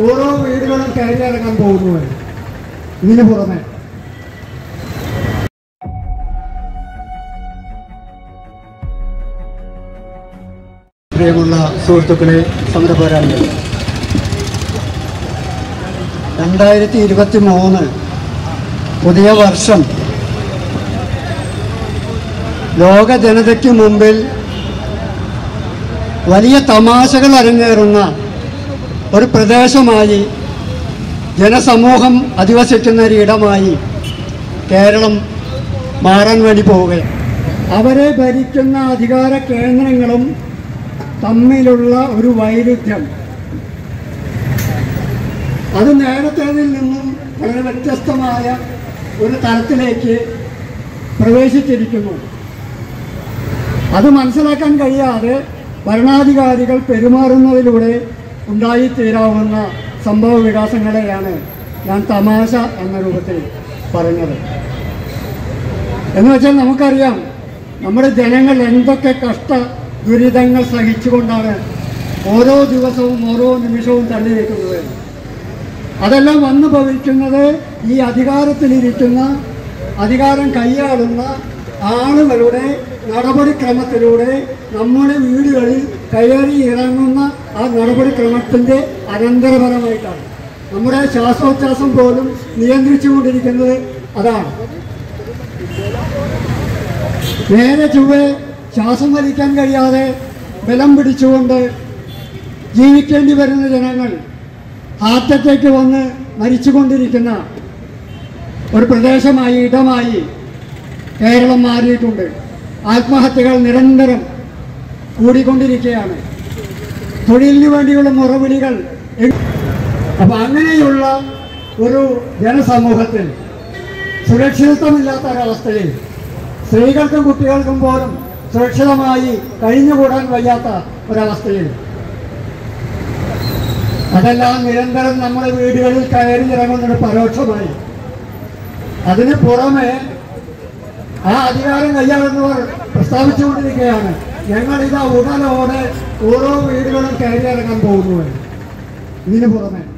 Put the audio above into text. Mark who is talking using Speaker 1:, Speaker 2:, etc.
Speaker 1: ഓരോ വീടുകളും കയറിയിറങ്ങാൻ പോകുന്നു ഇതിനു പുറമെ പ്രിയമുള്ള സുഹൃത്തുക്കളെ സമരപോരാളികൾ രണ്ടായിരത്തി ഇരുപത്തി മൂന്ന് പുതിയ വർഷം ലോക ജനതയ്ക്ക് മുമ്പിൽ വലിയ തമാശകൾ അരങ്ങേറുന്ന ഒരു പ്രദേശമായി ജനസമൂഹം അധിവസിക്കുന്ന ഒരിടമായി കേരളം മാറാൻ വേണ്ടി പോവുകയാണ് അവരെ ഭരിക്കുന്ന അധികാര കേന്ദ്രങ്ങളും തമ്മിലുള്ള ഒരു വൈരുദ്ധ്യം അത് നേരത്തേതിൽ നിന്നും വളരെ വ്യത്യസ്തമായ ഒരു തലത്തിലേക്ക് പ്രവേശിച്ചിരിക്കുന്നു അത് മനസ്സിലാക്കാൻ കഴിയാതെ ഭരണാധികാരികൾ പെരുമാറുന്നതിലൂടെ ഉണ്ടായിത്തീരാവുന്ന സംഭവ വികാസങ്ങളെയാണ് ഞാൻ തമാശ എന്ന രൂപത്തിൽ പറഞ്ഞത് എന്ന് വെച്ചാൽ നമുക്കറിയാം നമ്മുടെ ജനങ്ങൾ എന്തൊക്കെ കഷ്ട ദുരിതങ്ങൾ സഹിച്ചുകൊണ്ടാണ് ഓരോ ദിവസവും ഓരോ നിമിഷവും തള്ളി നിൽക്കുന്നത് അതെല്ലാം വന്നു ഭവിക്കുന്നത് ഈ അധികാരത്തിലിരിക്കുന്ന അധികാരം കൈയാളുന്ന ആളുകളുടെ നടപടിക്രമത്തിലൂടെ നമ്മുടെ വീടുകളിൽ കയറി ഇറങ്ങുന്ന ആ നടപടിക്രമത്തിൻ്റെ അനന്തരഫലമായിട്ടാണ് നമ്മുടെ ശ്വാസോച്ഛ്വാസം പോലും നിയന്ത്രിച്ചുകൊണ്ടിരിക്കുന്നത് അതാണ് നേരെ ചൊവ്വെ ശ്വാസം വലിക്കാൻ കഴിയാതെ ബലം പിടിച്ചുകൊണ്ട് ജീവിക്കേണ്ടി വരുന്ന ജനങ്ങൾ ഹാർട്ട് അറ്റാക്ക് വന്ന് മരിച്ചുകൊണ്ടിരിക്കുന്ന ഒരു പ്രദേശമായി ഇടമായി കേരളം മാറിയിട്ടുണ്ട് ആത്മഹത്യകൾ നിരന്തരം കൂടിക്കൊണ്ടിരിക്കുകയാണ് തൊഴിലിന് വേണ്ടിയുള്ള മുറവിളികൾ അപ്പൊ അങ്ങനെയുള്ള ഒരു ജനസമൂഹത്തിൽ സുരക്ഷിതത്വമില്ലാത്ത ഒരവസ്ഥയിൽ സ്ത്രീകൾക്കും കുട്ടികൾക്കും പോലും സുരക്ഷിതമായി കഴിഞ്ഞുകൂടാൻ വയ്യാത്ത ഒരവസ്ഥയിൽ അതെല്ലാം നിരന്തരം നമ്മുടെ വീടുകളിൽ കയറി ഇറങ്ങുന്നത് പരോക്ഷമായി അതിന് പുറമെ ആ അധികാരം കൈയാളുന്നവർ പ്രസ്താവിച്ചുകൊണ്ടിരിക്കുകയാണ് ഞങ്ങൾ ഇതാ ഉടലോടെ ഓരോ വീടുകളും കയറി ഇറങ്ങാൻ പോകുന്നു ഇതിന് പുറമെ